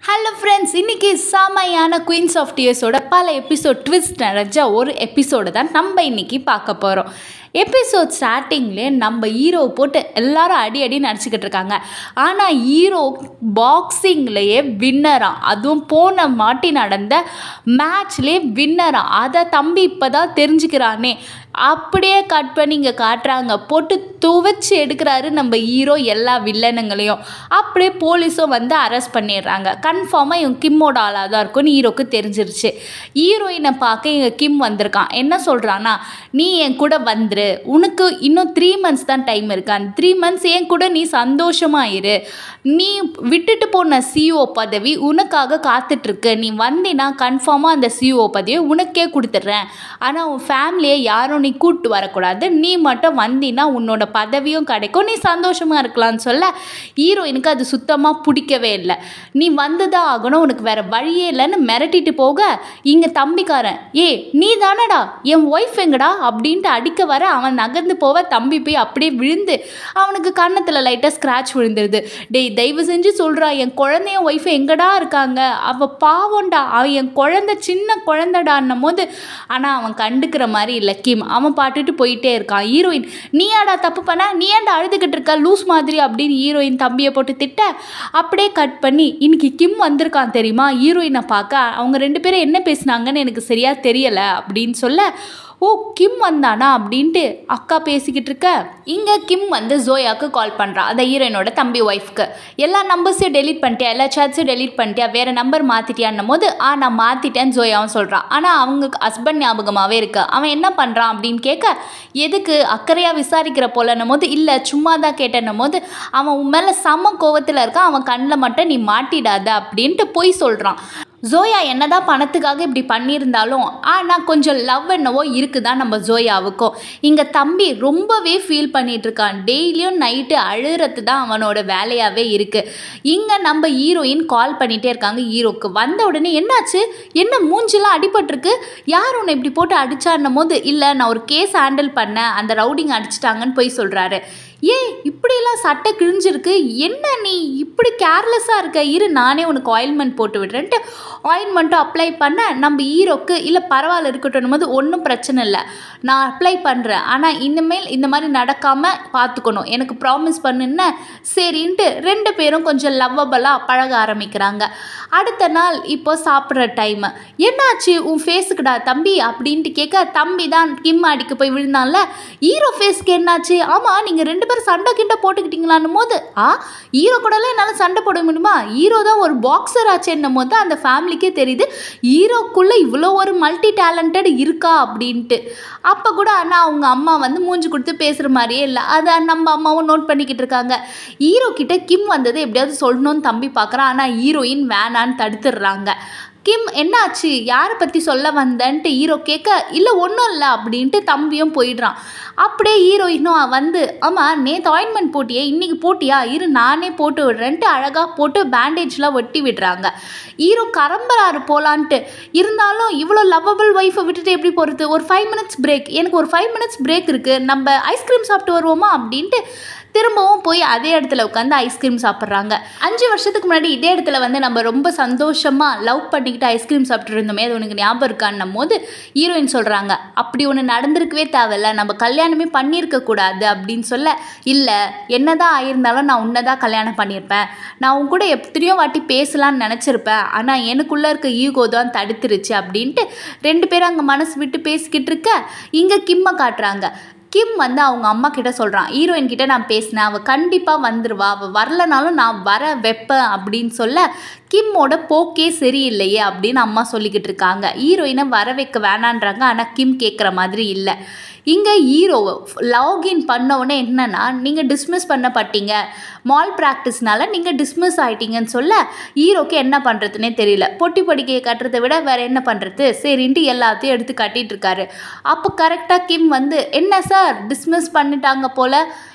hello friends இன்னைக்கு செமையான queens of டியர்ஸோட பல எபிசோட் ட்விஸ்ட் நிறைஞ்ச ஒரு எபிசோடு தான் நம்ம இன்னைக்கு பார்க்க போகிறோம் எபிசோட் ஸ்டார்டிங்லேயே நம்ம ஹீரோ போட்டு எல்லாரும் அடி அடி நடிச்சுக்கிட்டு இருக்காங்க ஆனால் ஹீரோ பாக்ஸிங்லேயே வின்னராம் அதுவும் போன மாட்டி நடந்த மேட்ச்லேயே வின்னராம் அதை தம்பி இப்போ தான் தெரிஞ்சுக்கிறானே அப்படியே கட் பண்ணி இங்கே காட்டுறாங்க போட்டு துவைச்சி எடுக்கிறாரு நம்ம ஹீரோ எல்லா வில்லனுங்களையும் அப்படியே போலீஸும் வந்து அரெஸ்ட் பண்ணிடுறாங்க கன்ஃபார்மாக இவன் கிம்மோட ஆளாக தான் இருக்கும்னு ஹீரோக்கு தெரிஞ்சிருச்சு ஹீரோயினை பார்க்க இங்கே கிம் வந்திருக்கான் என்ன சொல்கிறான்னா நீ என் கூட வந்துரு உனக்கு இன்னும் த்ரீ மந்த்ஸ் தான் டைம் இருக்கு அந்த த்ரீ மந்த்ஸ் என் கூட நீ சந்தோஷமா இரு நீ விட்டுட்டு போன சிஓ பதவி உனக்காக காத்துட்ருக்கு நீ வந்தினா கன்ஃபார்மாக அந்த சிஓ பதவியை உனக்கே கொடுத்துட்றேன் ஆனால் உன் ஃபேமிலியை யாரும் நீ கூப்பிட்டு வரக்கூடாது நீ மட்டும் வந்தினா உன்னோட பதவியும் கிடைக்கும் நீ சந்தோஷமாக இருக்கலாம்னு சொல்ல ஹீரோயினுக்கு அது சுத்தமாக பிடிக்கவே இல்லை நீ வந்து தான் ஆகணும் உனக்கு வேற வழியே இல்லைன்னு மிரட்டிட்டு போக இங்கே தம்பிக்காரன் ஏ நீ தானடா என் ஒய்ஃப் எங்கடா அப்படின்ட்டு அடிக்க வர அவன் நகர்ந்து போக தம்பி போய் அப்படியே விழுந்து அவனுக்கு கன்னத்தில் லைட்டாக ஸ்க்ராட்ச் விழுந்துருது டேய் தயவு செஞ்சு சொல்கிறா என் குழந்தைய ஒய்ஃப் எங்கடா இருக்காங்க அவள் பாவம்டா அவன் என் குழந்தை சின்ன குழந்தைடான்னும் போது ஆனால் அவன் கண்டுக்கிற மாதிரி இல்லை கிம் அவன் பாட்டுட்டு போயிட்டே இருக்கான் ஹீரோயின் நீயாடா தப்பு பண்ண நீ ஏன்டா அழுதுகிட்டு இருக்க லூஸ் மாதிரி அப்படின்னு ஹீரோயின் தம்பியை போட்டு திட்ட அப்படியே கட் பண்ணி இன்னைக்கு கிம் வந்திருக்கான் தெரியுமா ஹீரோயினை பார்க்க அவங்க ரெண்டு பேரும் என்ன பேசுனாங்கன்னு எனக்கு சரியா தெரியலை அப்படின்னு சொல்ல ஓ கிம் வந்தானா அப்படின்ட்டு அக்கா பேசிக்கிட்டு இருக்க இங்கே கிம் வந்து ஜோயாவுக்கு கால் பண்ணுறான் அந்த ஹீரோயினோட தம்பி ஒய்ஃப்க்கு எல்லா நம்பர்ஸையும் டெலீட் பண்ணிட்டியா எல்லா சாட்ஸையும் டெலீட் பண்ணிட்டியா வேறு நம்பர் மாற்றிட்டியான்னும் போது ஆ நான் மாற்றிட்டேன்னு ஜோயாவும் சொல்கிறான் ஆனால் அவங்க ஹஸ்பண்ட் ஞாபகமாகவே இருக்கு அவன் என்ன பண்ணுறான் அப்படின்னு கேட்க எதுக்கு அக்கறையாக விசாரிக்கிற போலன்னும் போது இல்லை சும்மா தான் கேட்டேன்னும் போது அவன் உன் மேலே செம்ம கோவத்தில் இருக்கான் அவன் கண்ணில் மட்டும் நீ மாட்டிடாத அப்படின்ட்டு பொய் சொல்கிறான் ஜோயா என்னதான் பணத்துக்காக இப்படி பண்ணியிருந்தாலும் ஆனால் கொஞ்சம் லவ் என்னவோ இருக்குதான் நம்ம ஜோயாவுக்கும் இங்கே தம்பி ரொம்பவே ஃபீல் பண்ணிட்டு இருக்கான் டெய்லியும் நைட்டு அழுறது தான் அவனோட வேலையாகவே இருக்குது இங்கே நம்ம ஹீரோயின் கால் பண்ணிகிட்டே இருக்காங்க ஹீரோக்கு வந்த உடனே என்னாச்சு என்ன மூஞ்சிலாம் அடிபட்டிருக்கு யார் உன்னை இப்படி போட்டு அடிச்சான்னும் போது இல்லை நான் ஒரு கேஸ் ஹேண்டில் பண்ணேன் அந்த ரவுடிங் அடிச்சிட்டாங்கன்னு போய் சொல்கிறாரு ஏன் இப்படியெல்லாம் சட்டை கிழிஞ்சிருக்கு என்ன நீ இப்படி கேர்லெஸ்ஸாக இருக்க இரு நானே உனக்கு ஆயில்மெண்ட் போட்டு விடுறேன்ட்டு ஆயின்மெண்ட்டும் அப்ளை பண்ண நம்ம ஹீரோக்கு இல்லை பரவாயில்ல இருக்கட்டும் போது ஒன்றும் பிரச்சனை இல்லை நான் அப்ளை பண்ணுறேன் ஆனால் இனிமேல் இந்த மாதிரி நடக்காமல் பார்த்துக்கணும் எனக்கு ப்ராமிஸ் பண்ணுன்னு சரின்ட்டு ரெண்டு பேரும் கொஞ்சம் லவ்வபலாக பழக ஆரம்பிக்கிறாங்க அடுத்த நாள் இப்போ சாப்பிட்ற டைமு என்னாச்சு உன் ஃபேஸுக்குடா தம்பி அப்படின்ட்டு கேட்க தம்பி தான் கிம் அடிக்க போய் விழுந்தான்ல ஹீரோ ஃபேஸ்க்கு என்னாச்சு ஆமாம் நீங்கள் ரெண்டு பேரும் சண்டை கிண்ட போட்டுக்கிட்டீங்களான்னும் போது ஆ ஹீரோ கூடலாம் என்னால் சண்டை போட முடியுமா ஹீரோ தான் ஒரு பாக்ஸர் ஆச்சுன்னும் போது அந்த ஃபேமிலிக்கே தெரியுது ஹீரோக்குள்ளே இவ்வளோ ஒரு மல்டி டேலண்டட் இருக்கா அப்படின்ட்டு அப்போ கூட ஆனால் அவங்க அம்மா வந்து மூஞ்சி கொடுத்து பேசுகிற மாதிரியே இல்லை அதை நம்ம அம்மாவும் நோட் பண்ணிக்கிட்டு இருக்காங்க ஹீரோ கிட்ட கிம் வந்தது எப்படியாவது சொல்லணும்னு தம்பி பார்க்குறான் ஆனால் ஹீரோயின் வேணான்னு தடுத்துடுறாங்க கிம் என்னாச்சு யாரை பற்றி சொல்ல வந்தன்ட்டு ஹீரோ கேட்க இல்லை ஒன்றும் இல்லை அப்படின்ட்டு தம்பியும் போயிடுறான் அப்படியே ஹீரோயினும் வந்து ஆமாம் நேற்று ஆயின்மெண்ட் போட்டியே இன்றைக்கி போட்டியா இரு நானே போட்டு விடுறேன்ட்டு அழகாக போட்டு பேண்டேஜ்லாம் ஒட்டி விடுறாங்க ஹீரோ கரம்பராரு போலான்ட்டு இருந்தாலும் இவ்வளோ லவ்வபிள் ஒய்ஃபை விட்டுட்டு எப்படி போகிறது ஒரு ஃபைவ் மினிட்ஸ் பிரேக் எனக்கு ஒரு ஃபைவ் மினிட்ஸ் பிரேக் இருக்குது நம்ம ஐஸ்கிரீம் சாப்பிட்டு வருவோமா அப்படின்ட்டு திரும்பவும் போய் அதே இடத்துல உட்காந்து ஐஸ்கிரீம் சாப்பிட்றாங்க அஞ்சு வருஷத்துக்கு முன்னாடி இதே இடத்துல வந்து நம்ம ரொம்ப சந்தோஷமாக லவ் பண்ணிக்கிட்டு ஐஸ்கிரீம் சாப்பிட்டு இருந்தோமே அது உனக்கு ஞாபகம் இருக்கான்னும் போது ஹீரோயின் சொல்கிறாங்க அப்படி ஒன்று நடந்திருக்கவே தேவையில்ல நம்ம கல்யாணமே பண்ணியிருக்க கூடாது அப்படின்னு சொல்ல இல்லை என்னதான் ஆயிருந்தாலும் நான் உன்னை தான் கல்யாணம் பண்ணியிருப்பேன் நான் உன் கூட எத்தனையோ வாட்டி பேசலாம்னு நினச்சிருப்பேன் ஆனால் எனக்குள்ளே இருக்க ஈகோ தான் தடுத்துருச்சு அப்படின்ட்டு ரெண்டு பேரும் அங்கே மனசு விட்டு பேசிக்கிட்டு இருக்க இங்கே கிம்மை காட்டுறாங்க கிம் வந்து அவங்க அம்மா கிட்ட சொல்கிறான் ஹீரோயின் கிட்ட நான் பேசினேன் அவள் கண்டிப்பாக வந்துடுவா அவள் வரலனாலும் நான் வர வைப்பேன் அப்படின்னு சொல்ல கிம்மோட போக்கே சரியில்லையே அப்படின்னு அம்மா சொல்லிக்கிட்டு இருக்காங்க ஹீரோயினை வர வைக்க வேணான்றாங்க ஆனால் கிம் கேட்குற மாதிரி இல்லை இங்கே ஹீரோ லாகின் பண்ணவுடனே என்னன்னா நீங்கள் டிஸ்மிஸ் பண்ணப்பட்டீங்க மால் ப்ராக்டிஸ்னால நீங்கள் டிஸ்மிஸ் ஆயிட்டீங்கன்னு சொல்ல ஹீரோக்கு என்ன பண்ணுறதுனே தெரியல பொட்டி படிக்கையை கட்டுறதை விட வேற என்ன பண்ணுறது சரின்ட்டு எல்லாத்தையும் எடுத்து கட்டிட்டு இருக்காரு அப்போ கரெக்டாக கிம் வந்து என்ன சார் டிஸ்மிஸ் பண்ணிட்டாங்க போல்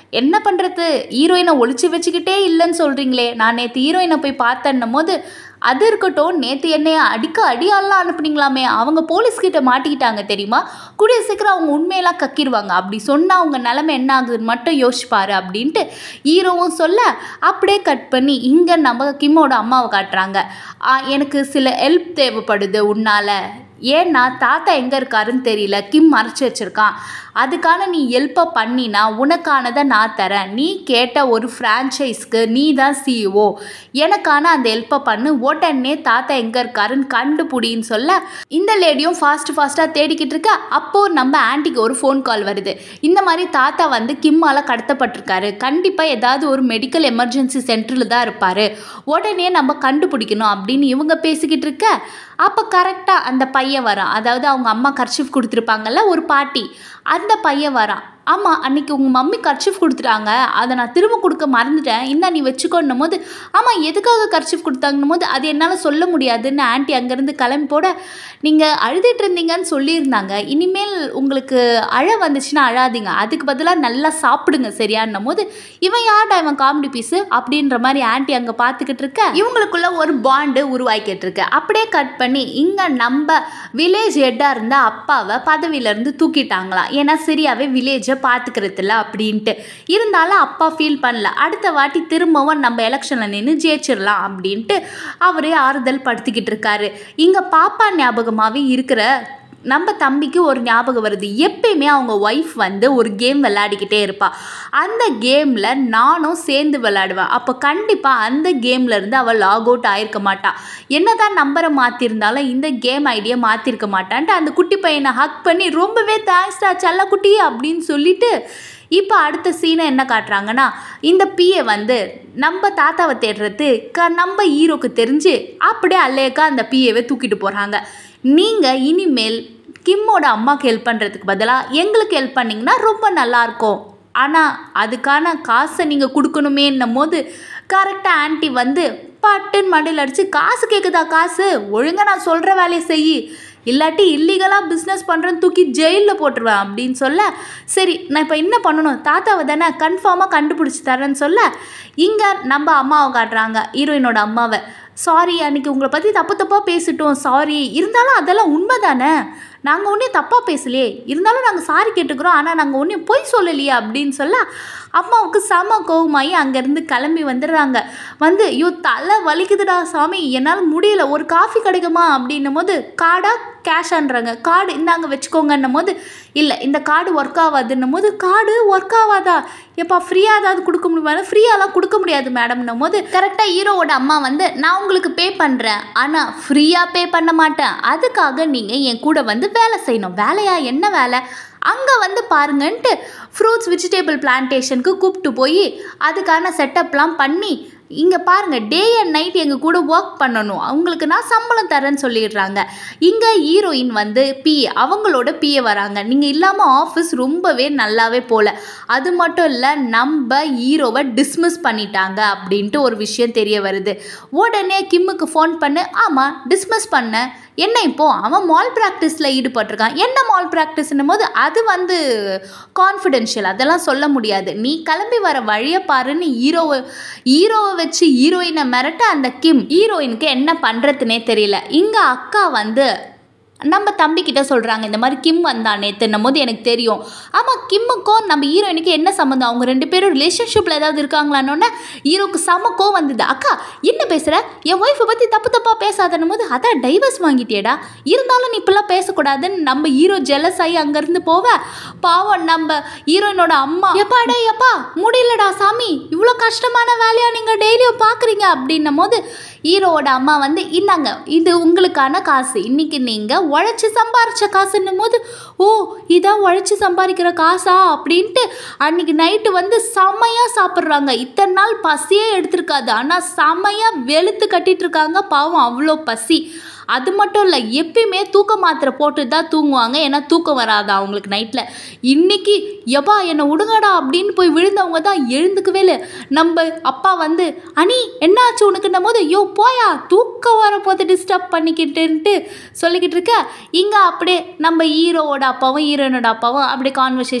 என்ன பண்ணுறது ஹீரோயினை ஒளிச்சு வச்சுக்கிட்டே இல்லைன்னு சொல்கிறீங்களே நான் நேற்று ஹீரோயினை போய் பார்த்தேன்னும் போது அது இருக்கட்டும் நேற்று என்னைய அடிக்க அடியாலாம் அனுப்புனீங்களாமே அவங்க போலீஸ்கிட்ட மாட்டிக்கிட்டாங்க தெரியுமா கூடிய சீக்கிரம் அவங்க உண்மையெல்லாம் கக்கிடுவாங்க அப்படி சொன்னால் அவங்க நிலமை என்ன ஆகுதுன்னு மட்டும் யோசிப்பாரு அப்படின்ட்டு ஹீரோவும் சொல்ல அப்படியே கட் பண்ணி இங்கே நம்ம கிம்மோட அம்மாவை காட்டுறாங்க "ஆ, எனக்கு சில ஹெல்ப் தேவைப்படுது உன்னால் ஏன்னா தாத்தா எங்கே இருக்காருன்னு தெரியல கிம் மறைச்சி வச்சிருக்கான் அதுக்கான நீ ஹெல்ப்பை பண்ணினா உனக்கானதை நான் தரேன் நீ கேட்ட ஒரு ஃப்ரான்ச்சைஸ்க்கு நீ தான் சிஇஓ எனக்கான அந்த ஹெல்ப்பை பண்ணு உடனே தாத்தா எங்கே இருக்காருன்னு கண்டுபிடின்னு சொல்ல இந்த லேடியும் ஃபாஸ்ட் ஃபாஸ்ட்டாக தேடிக்கிட்டு இருக்க அப்போது நம்ம ஆன்ட்டிக்கு ஒரு ஃபோன் கால் வருது இந்த மாதிரி தாத்தா வந்து கிம்மால் கடத்தப்பட்டிருக்காரு கண்டிப்பாக ஏதாவது ஒரு மெடிக்கல் எமர்ஜென்சி சென்டரில் தான் இருப்பார் உடனே நம்ம கண்டுபிடிக்கணும் அப்படின்னு இவங்க பேசிக்கிட்டு இருக்க அப்போ கரெக்டாக அந்த பையன் வரான் அதாவது அவங்க அம்மா கர்ச்சிஃப் கொடுத்துருப்பாங்கல்ல ஒரு பாட்டி அந்த பையன் வரான் ஆமாம் அன்னைக்கு உங்கள் மம்மி கர்ச்சிஃப் கொடுத்துட்டாங்க அதை நான் திரும்ப கொடுக்க மறந்துட்டேன் இந்தா நீ வச்சுக்கோன்னும் போது ஆமாம் எதுக்காக கர்ச்சிஃப் கொடுத்தாங்கன்னும் போது அது என்னால் சொல்ல முடியாதுன்னு ஆன்ட்டி அங்கேருந்து கிளம்பி போட நீங்கள் அழுதுட்டு இருந்தீங்கன்னு சொல்லியிருந்தாங்க இனிமேல் உங்களுக்கு அழ வந்துச்சுன்னா அழாதீங்க அதுக்கு பதிலாக நல்லா சாப்பிடுங்க சரியான்னும் போது இவன் யார்டா இவன் காமெடி பீஸு அப்படின்ற மாதிரி ஆன்ட்டி அங்கே பார்த்துக்கிட்டு இருக்க இவங்களுக்குள்ள ஒரு பாண்டு உருவாக்கிட்டு இருக்கு அப்படியே கட் பண்ணி இங்கே நம்ம வில்லேஜ் ஹெட்டாக இருந்த அப்பாவை பதவியிலேருந்து தூக்கிட்டாங்களாம் ஏன்னா சரியாகவே வில்லேஜை பார்த்துக்கிறதில்ல அப்படின்ட்டு இருந்தாலும் அப்பா ஃபீல் பண்ணல அடுத்த வாட்டி திரும்பவும் நம்ம எலெக்ஷனில் நின்று ஜெயிச்சிடலாம் அப்படின்ட்டு அவரே ஆறுதல் படுத்திக்கிட்டு இருக்காரு இங்கே பாப்பா ஞாபகமாகவே இருக்கிற நம்ம தம்பிக்கு ஒரு ஞாபகம் வருது எப்பயுமே அவங்க ஒய்ஃப் வந்து ஒரு கேம் விளையாடிக்கிட்டே இருப்பா அந்த கேமில் நானும் சேர்ந்து விளையாடுவேன் அப்போ கண்டிப்பாக அந்த கேம்ல இருந்து அவள் லாக் அவுட் ஆயிருக்க மாட்டா என்னதான் நம்பரை மாற்றிருந்தாலும் இந்த கேம் ஐடியா மாற்றிருக்க மாட்டான்ட்டு அந்த குட்டி பையனை ஹக் பண்ணி ரொம்பவே தேங்க்ஸ்டா செல்லக்குட்டி அப்படின்னு சொல்லிட்டு இப்போ அடுத்த சீனை என்ன காட்டுறாங்கன்னா இந்த பிஏ வந்து நம்ம தாத்தாவை தேடுறது க நம்ம ஹீரோக்கு தெரிஞ்சு அப்படியே அல்லேக்கா அந்த பிஏவை தூக்கிட்டு போகிறாங்க நீங்கள் இனிமேல் கிம்மோட அம்மாவுக்கு ஹெல்ப் பண்ணுறதுக்கு பதிலாக எங்களுக்கு ஹெல்ப் பண்ணிங்கன்னா ரொம்ப நல்லாயிருக்கும் ஆனால் அதுக்கான காசை நீங்கள் கொடுக்கணுமேன்னும் போது கரெக்டாக ஆன்ட்டி வந்து பட்டுன்னு மண்டையில் அடித்து காசு கேட்குதா காசு ஒழுங்காக நான் சொல்கிற வேலையை செய் இல்லாட்டி இல்லீகலாக பிஸ்னஸ் பண்ணுறேன்னு தூக்கி ஜெயிலில் போட்டுருவேன் அப்படின்னு சொல்ல சரி நான் இப்போ என்ன பண்ணணும் தாத்தாவை தானே கன்ஃபார்மாக கண்டுபிடிச்சி தரேன்னு சொல்ல இங்கே நம்ம அம்மாவை காட்டுறாங்க ஹீரோயினோட அம்மாவை சாரி அன்னைக்கு உங்களை பற்றி தப்பு தப்பாக பேசிட்டோம் சாரி இருந்தாலும் அதெல்லாம் உண்மை தானே நாங்கள் ஒன்றும் தப்பாக பேசலையே இருந்தாலும் நாங்கள் சாரி கேட்டுக்கிறோம் ஆனால் நாங்கள் ஒன்றும் பொய் சொல்லலையே அப்படின்னு சொல்ல அம்மாவுக்கு செம கோவமாகி அங்கேருந்து கிளம்பி வந்துடுறாங்க வந்து ஐயோ தலை வலிக்குதுடா சாமி என்னால் முடியல ஒரு காஃபி கிடைக்குமா அப்படின்னும் போது கார்டா கேஷான்றாங்க கார்டு இந்தாங்க வச்சுக்கோங்கன்னும் போது இல்லை இந்த கார்டு ஒர்க் ஆகாதுன்னும் போது கார்டு ஒர்க் ஆகாதா எப்பா ஃப்ரீயாக ஏதாவது கொடுக்க முடியுமா ஃப்ரீயாலாம் கொடுக்க முடியாது மேடம்னும் போது கரெக்டாக ஹீரோவோட அம்மா வந்து நான் உங்களுக்கு பே பண்ணுறேன் ஆனால் ஃப்ரீயாக பே பண்ண மாட்டேன் அதுக்காக நீங்கள் என் கூட வந்து வேலை செய்யணும் வேலையா என்ன வேலை அங்கே வந்து பாருங்கன்ட்டு ஃப்ரூட்ஸ் வெஜிடபிள் பிளான்டேஷனுக்கு கூப்பிட்டு போய் அதுக்கான செட்டப்லாம் பண்ணி இங்கே பாருங்கள் டே அண்ட் நைட் எங்கள் கூட ஒர்க் பண்ணணும் அவங்களுக்கு நான் சம்பளம் தரேன்னு சொல்லிடுறாங்க இங்கே ஹீரோயின் வந்து பிஏ அவங்களோட பிஏ வராங்க நீங்கள் இல்லாமல் ஆஃபீஸ் ரொம்பவே நல்லாவே போகல அது மட்டும் இல்லை நம்ம ஹீரோவை டிஸ்மிஸ் பண்ணிட்டாங்க அப்படின்ட்டு ஒரு விஷயம் தெரிய வருது உடனே கிம்முக்கு ஃபோன் பண்ணு ஆமாம் டிஸ்மிஸ் பண்ண என்ன இப்போ அவன் மால் ப்ராக்டிஸில் ஈடுபட்டிருக்கான் என்ன மால் ப்ராக்டிஸ்னும் போது அது வந்து கான்ஃபிடென்ஷியல் அதெல்லாம் சொல்ல முடியாது நீ கிளம்பி வர வழியை பாருன்னு ஹீரோவை ஹீரோவை வச்சு ஹீரோயினை மிரட்ட அந்த கிம் ஹீரோயினுக்கு என்ன பண்ணுறதுனே தெரியல இங்கே அக்கா வந்து நம்ம தம்பிக்கிட்ட சொல்கிறாங்க இந்த மாதிரி கிம் வந்தான் நேற்றுன்னும் போது எனக்கு தெரியும் ஆமாம் கிம்முக்கும் நம்ம ஹீரோயினுக்கு என்ன சம்மந்தம் அவங்க ரெண்டு பேரும் ரிலேஷன்ஷிப்பில் ஏதாவது இருக்காங்களான்னொன்னே ஹீரோக்கு செமக்கோ வந்தது அக்கா என்ன பேசுகிற என் ஒய்ஃபை பற்றி தப்பு தப்பாக பேசாதன்னும் போது அதான் டைவர்ஸ் வாங்கிட்டியேடா இருந்தாலும் நீ இப்பெல்லாம் பேசக்கூடாதுன்னு நம்ம ஹீரோ ஜெலஸ் ஆகி அங்கேருந்து போவ பாவம் நம்ம ஹீரோயினோட அம்மா எப்பாடா எப்பா முடியலடா சாமி இவ்வளோ கஷ்டமான வேலையாக நீங்கள் டெய்லியும் பார்க்குறீங்க அப்படின்னும் போது ஹீரோவோட அம்மா வந்து இந்தாங்க இது உங்களுக்கான காசு இன்னைக்கு நீங்கள் உழைச்சி சம்பாரிச்ச காசுன்னும் போது ஓ இதான் உழைச்சி சம்பாதிக்கிற காசா அப்படின்ட்டு அன்னைக்கு நைட்டு வந்து செம்மையாக சாப்பிட்றாங்க இத்தனை நாள் பசியே எடுத்திருக்காது ஆனால் செம்மையாக வெளுத்து கட்டிட்டு இருக்காங்க பாவம் அவ்வளோ பசி அது மட்டும் இல்லை எப்பயுமே தூக்க மாத்திரை போட்டு தான் தூங்குவாங்க ஏன்னா தூக்கம் வராது அவங்களுக்கு நைட்டில் இன்னைக்கு எப்பா என்னை விடுங்கடா அப்படின்னு போய் விழுந்தவங்க தான் எழுந்துக்கவே இல்லை நம்ம அப்பா வந்து அனி என்னாச்சு உனக்குன்னும் போது யோ போயா தூக்கம் வர போது டிஸ்டர்ப் பண்ணிக்கிட்டுன்ட்டு சொல்லிக்கிட்டு இருக்க இங்கே அப்படியே நம்ம ஹீரோவோட அப்பாவும் ஹீரோயினோட அப்பாவும் அப்படியே கான்வர்சேஷன்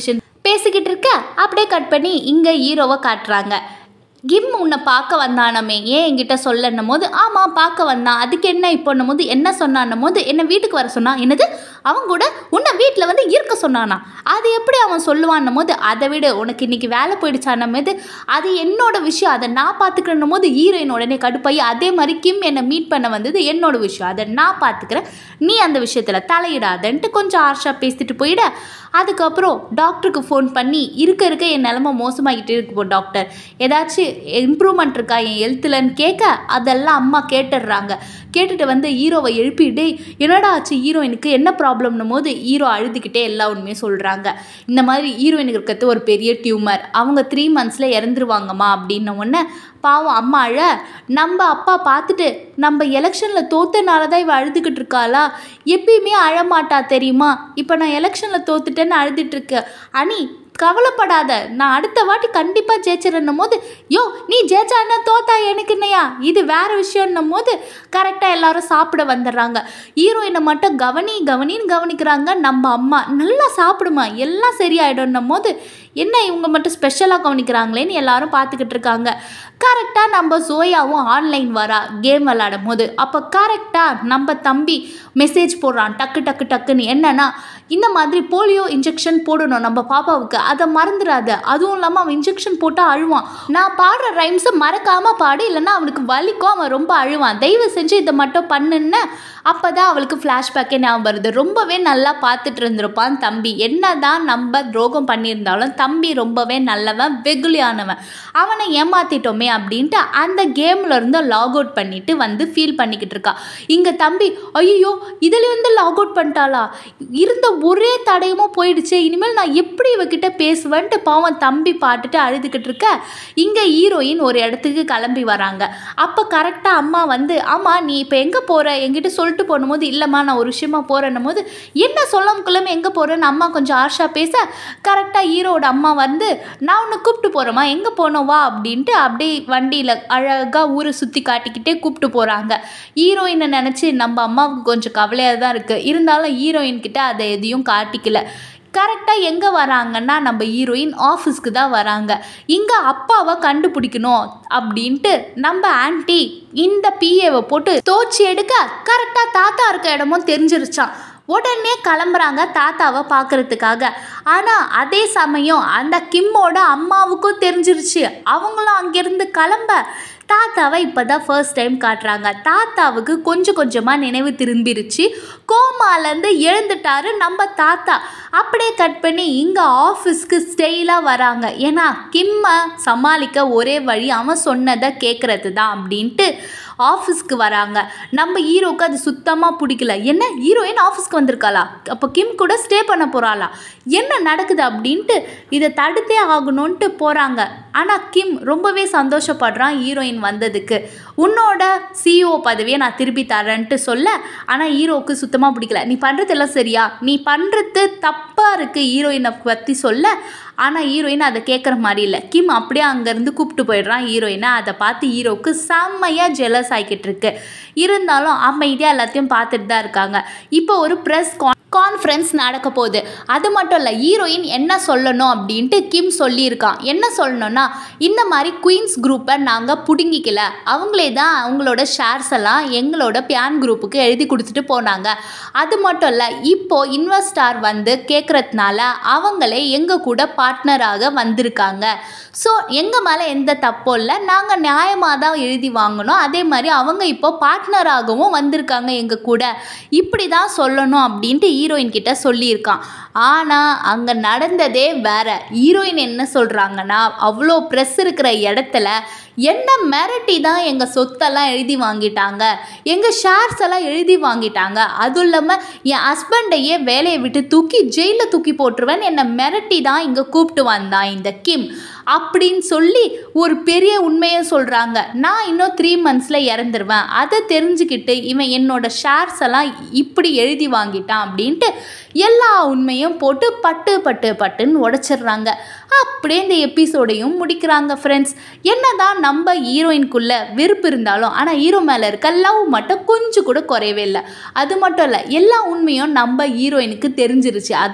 பேசிக்கிட்டு இருக்க அப்படியே கட் பண்ணி இங்கே ஹீரோவை காட்டுறாங்க கிம் உன்னை பார்க்க வந்தானமே ஏன் என்கிட்ட சொல்லன்னும் போது ஆமாம் பார்க்க வந்தான் அதுக்கு என்ன இப்போன்னும் போது என்ன சொன்னான்னும் போது என்னை வீட்டுக்கு வர சொன்னான் என்னது அவன் கூட உன்னை வீட்டில் வந்து இருக்க சொன்னானா அது எப்படி அவன் சொல்லுவான்னும் போது அதை விட உனக்கு இன்னைக்கு வேலை போயிடுச்சான்னும் போது அது என்னோட விஷயம் அதை நான் பார்த்துக்கிறேன்னும் போது ஹீரோயின் உடனே கடுப்பாயி அதே மாதிரி கிம் என்னை மீட் பண்ண வந்தது என்னோட விஷயம் அதை நான் பார்த்துக்கிறேன் நீ அந்த விஷயத்தில் தலையிடாதன்ட்டு கொஞ்சம் ஆர்ஷாக பேசிட்டு போயிட அதுக்கப்புறம் டாக்டருக்கு ஃபோன் பண்ணி இருக்க இருக்க என் நிலமை மோசமாகிட்டே இருக்கு போ டாக்டர் ஏதாச்சும் இம்ப்ரூவ்மெண்ட் இருக்கா என் ஹெல்த்துலன்னு கேட்க அதெல்லாம் அம்மா கேட்டுடுறாங்க கேட்டுட்டு வந்து ஹீரோவை எழுப்பிட்டு என்னடா ஆச்சு ஹீரோயினுக்கு என்ன ப்ராப்ளம்னும் போது ஹீரோ அழுதுகிட்டே எல்லா உண்மையும் சொல்கிறாங்க இந்த மாதிரி ஹீரோயினுக்கு இருக்கிறது ஒரு பெரிய டியூமர் அவங்க த்ரீ மந்த்ஸில் இறந்துருவாங்கம்மா அப்படின்ன உடனே பாவம் அம்மா அழ நம்ம அப்பா பார்த்துட்டு நம்ம எலெக்ஷனில் தோத்தனால தான் இவ அழுதுகிட்டு இருக்காளா எப்பயுமே அழமாட்டா தெரியுமா இப்போ நான் எலெக்ஷனில் தோத்துட்டேன்னு அழுதுட்டு இருக்க அனி கவலைப்படாத நான் அடுத்த வாட்டி கண்டிப்பாக ஜெயிச்சிடணும் போது யோ நீ ஜெயிச்சா என்ன தோத்தா எனக்கு என்னையா இது வேற விஷயம்னும் போது கரெக்டாக எல்லாரும் சாப்பிட வந்துடுறாங்க ஹீரோயினை மட்டும் கவனி கவனின்னு கவனிக்கிறாங்க நம்ம அம்மா நல்லா சாப்பிடுமா எல்லாம் சரியாயிடும்னும் போது என்ன இவங்க மட்டும் ஸ்பெஷலாக கவனிக்கிறாங்களேன்னு எல்லாரும் பார்த்துக்கிட்டு இருக்காங்க கரெக்டாக நம்ம சோயாவும் ஆன்லைன் வரா கேம் விளாடும் போது அப்போ கரெக்டாக நம்ம தம்பி மெசேஜ் போடுறான் டக்கு டக்கு டக்குன்னு என்னன்னா இந்த மாதிரி போலியோ இன்ஜெக்ஷன் போடணும் நம்ம பாப்பாவுக்கு அதை மறந்துடாத அதுவும் இல்லாமல் அவன் இன்ஜெக்ஷன் போட்டால் அழுவான் நான் பாடுற ரைம்ஸை மறக்காமல் பாடு இல்லைன்னா அவனுக்கு வலிக்கும் அவன் ரொம்ப அழுவான் தயவு செஞ்சு இதை மட்டும் பண்ணுன்னு அப்போ தான் அவளுக்கு ஃப்ளாஷ்பேக்கே ஞாபகம் வருது ரொம்பவே நல்லா பார்த்துட்டு இருந்திருப்பான் தம்பி என்ன தான் நம்ம துரோகம் பண்ணியிருந்தாலும் தம்பி ரொம்பவே நல்லவன் வெகுலியானவன் அவனை ஏமாத்திட்டோமே அப்படின்ட்டு அந்த கேம்ல இருந்து லாக் அவுட் பண்ணிட்டு வந்து ஃபீல் பண்ணிக்கிட்டு இருக்கா இங்கே தம்பி ஐயோ இதில் வந்து லாக் அவுட் பண்ணிட்டாளா இருந்த ஒரே தடயமும் போயிடுச்சு இனிமேல் நான் எப்படி இவகிட்ட பேசுவேன்ட்டு பாவம் தம்பி பாட்டுட்டு அழுதுகிட்டு இருக்க இங்கே ஹீரோயின் ஒரு இடத்துக்கு கிளம்பி வராங்க அப்போ கரெக்டாக அம்மா வந்து ஆமாம் நீ இப்போ எங்கே போகிற என்கிட்ட சொல்லிட்டு போனும்போது இல்லைம்மா நான் ஒரு விஷயமா போகிறேன்னும் போது என்ன சொல்லாமக்குள்ளாம எங்கே போகிறேன்னு அம்மா கொஞ்சம் ஆர்ஷா பேச கரெக்டாக ஹீரோட அம்மா வந்து நான் உன்னை கூப்பிட்டு போகிறேம்மா எங்கே போனோம் வா அப்படின்ட்டு அப்படியே வண்டியில் அழகாக ஊரை சுற்றி காட்டிக்கிட்டே கூப்பிட்டு போகிறாங்க ஹீரோயினை நினச்சி நம்ம அம்மாவுக்கு கொஞ்சம் கவலையாக தான் இருக்குது இருந்தாலும் ஹீரோயின் கிட்ட அதை எதையும் காட்டிக்கல கரெக்டாக எங்கே வராங்கன்னா நம்ம ஹீரோயின் ஆஃபீஸ்க்கு தான் வராங்க இங்கே அப்பாவை கண்டுபிடிக்கணும் அப்படின்ட்டு நம்ம ஆன்ட்டி இந்த பிஏவை போட்டு தோச்சி எடுக்க கரெக்டாக தாத்தா இருக்க இடமும் தெரிஞ்சிருச்சான் உடனே கிளம்புறாங்க தாத்தாவை பார்க்கறதுக்காக ஆனால் அதே சமயம் அந்த கிம்மோட அம்மாவுக்கும் தெரிஞ்சிருச்சு அவங்களும் அங்கேருந்து கிளம்ப தாத்தாவை இப்போ தான் ஃபர்ஸ்ட் டைம் காட்டுறாங்க தாத்தாவுக்கு கொஞ்சம் கொஞ்சமாக நினைவு திரும்பிருச்சு கோமாலேருந்து எழுந்துட்டாரு நம்ம தாத்தா அப்படியே கட் பண்ணி இங்கே ஆஃபீஸ்க்கு ஸ்டெயிலாக வராங்க ஏன்னா கிம்மை சமாளிக்க ஒரே வழி அவன் சொன்னதை கேட்குறது தான் அப்படின்ட்டு ஆஃபீஸ்க்கு வராங்க நம்ம ஹீரோக்கு அது சுத்தமாக பிடிக்கல என்ன ஹீரோயின் ஆஃபீஸ்க்கு வந்திருக்காளா அப்போ கிம் கூட ஸ்டே பண்ண போகிறாளா என்ன நடக்குது அப்படின்ட்டு இதை தடுத்தே ஆகணும்ன்ட்டு போகிறாங்க ஆனால் கிம் ரொம்பவே சந்தோஷப்படுறான் ஹீரோயின் வந்ததுக்கு உன்னோட சிஇஓ பதவியை நான் திருப்பி தரேன்ட்டு சொல்ல ஆனால் ஹீரோவுக்கு சுத்தமாக பிடிக்கல நீ பண்ணுறதெல்லாம் சரியா நீ பண்ணுறது தப்பாக இருக்குது ஹீரோயினை பற்றி சொல்ல ஆனால் ஹீரோயின் அதை கேட்குற மாதிரி இல்லை கிம் அப்படியே அங்கேருந்து கூப்பிட்டு போயிடுறான் ஹீரோயினை அதை பார்த்து ஹீரோவுக்கு செம்மையாக ஜெலஸ் ஆகிக்கிட்டு இருக்கு இருந்தாலும் அமைதியாக எல்லாத்தையும் பார்த்துட்டு தான் இருக்காங்க இப்போ ஒரு ப்ரெஸ் கான்ஃபரன்ஸ் நடக்க போகுது அது மட்டும் இல்லை ஹீரோயின் என்ன சொல்லணும் அப்படின்ட்டு கிம் சொல்லியிருக்கான் என்ன சொல்லணும்னா இந்த மாதிரி குயின்ஸ் குரூப்பை நாங்கள் பிடுங்கிக்கல அவங்களே தான் அவங்களோட ஷேர்ஸ் எல்லாம் எங்களோட பியான் குரூப்புக்கு எழுதி கொடுத்துட்டு போனாங்க அது மட்டும் இல்லை இப்போது இன்வெஸ்டார் வந்து கேட்குறதுனால அவங்களே எங்கள் கூட பார்ட்னராக வந்திருக்காங்க ஸோ எங்கள் மேலே எந்த தப்பும் இல்லை நாங்கள் நியாயமாக தான் எழுதி வாங்கினோம் அதே மாதிரி அவங்க இப்போ பார்ட்னராகவும் வந்திருக்காங்க எங்கள் கூட இப்படி தான் சொல்லணும் அப்படின்ட்டு ஹீரோயின் கிட்ட சொல்லியிருக்கான் ஆனால் அங்கே நடந்ததே வேற ஹீரோயின் என்ன சொல்கிறாங்கன்னா அவ்வளோ ப்ரெஸ் இருக்கிற இடத்துல என்ன மிரட்டி தான் எங்கள் சொத்தெல்லாம் எழுதி வாங்கிட்டாங்க எங்கள் ஷேர்ஸ் எல்லாம் எழுதி வாங்கிட்டாங்க அதுவும் இல்லாமல் என் ஹஸ்பண்டையே வேலையை விட்டு தூக்கி ஜெயிலில் தூக்கி போட்டுருவேன் என்னை மிரட்டி தான் இங்கே கூப்பிட்டு வந்தான் இந்த கிம் அப்படின்னு சொல்லி ஒரு பெரிய உண்மையை சொல்கிறாங்க நான் இன்னும் த்ரீ மந்த்ஸில் இறந்துருவேன் அதை தெரிஞ்சுக்கிட்டு இவன் என்னோட ஷேர்ஸ் எல்லாம் இப்படி எழுதி வாங்கிட்டான் அப்படின்ட்டு எல்லா உண்மையும் போட்டு பட்டு பட்டு பட்டுன்னு உடச்சிடுறாங்க அப்படியே இந்த எபிசோடையும் முடிக்கிறாங்க ஃப்ரெண்ட்ஸ் என்னதான் நம்ம ஹீரோயின்குள்ள வெறுப்பு இருந்தாலும் ஆனால் ஹீரோ மேலே இருக்க லவ் மட்டும் கொஞ்சம் கூட குறையவே இல்லை அது மட்டும் இல்லை எல்லா உண்மையும் நம்ம ஹீரோயினுக்கு தெரிஞ்சிருச்சு அதாவது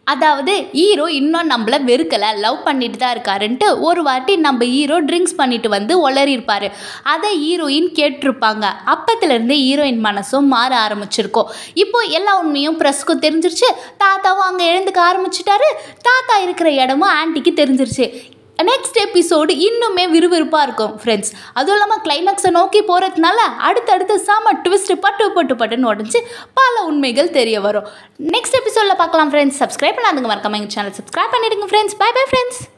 அதாவது ஹீரோ இன்னும் நம்மள வெறுக்கலை லவ் பண்ணிட்டு தான் இருக்காருன்ட்டு ஒரு வாட்டி நம்ம ஹீரோ ட்ரிங்க்ஸ் பண்ணிட்டு வந்து உளறியிருப்பாரு அதை ஹீரோயின் கேட்டிருப்பாங்க அப்பத்துலேருந்து ஹீரோயின் மனசும் மாற ஆரம்பிச்சிருக்கோம் இப்போ எல்லா உண்மையும் ப்ரெஸ்க்கு தெரிஞ்சிருச்சு தாத்தாவும் அங்கே எழுந்துக்க ஆரம்பிச்சிட்டாரு தாத்தா இருக்கிற இடமும் ஆன்ட்டிக்கு தெரிஞ்சிருச்சு நெக்ஸ்ட் எபிசோடு இன்னுமே விறுவிறுப்பாக இருக்கும் ஃப்ரெண்ட்ஸ் அதுவும் இல்லாமல் கிளைமேக்ஸை நோக்கி போகிறதுனால அடுத்தடுத்து செம ட்விஸ்ட் பட்டு பட்டு பட்டுன்னு உடஞ்சி பல உண்மைகள் தெரிய வரும் நெக்ஸ்ட் எபிசோடில் பார்க்கலாம் ஃப்ரெண்ட்ஸ் சப்ஸ்கிரைப் பண்ணாதுங்க மறக்காம எங்கள் சேனல் சப்ஸ்கிரைப் பண்ணிடுங்க ஃப்ரெண்ட்ஸ் பை பை ஃப்ரெண்ட்ஸ்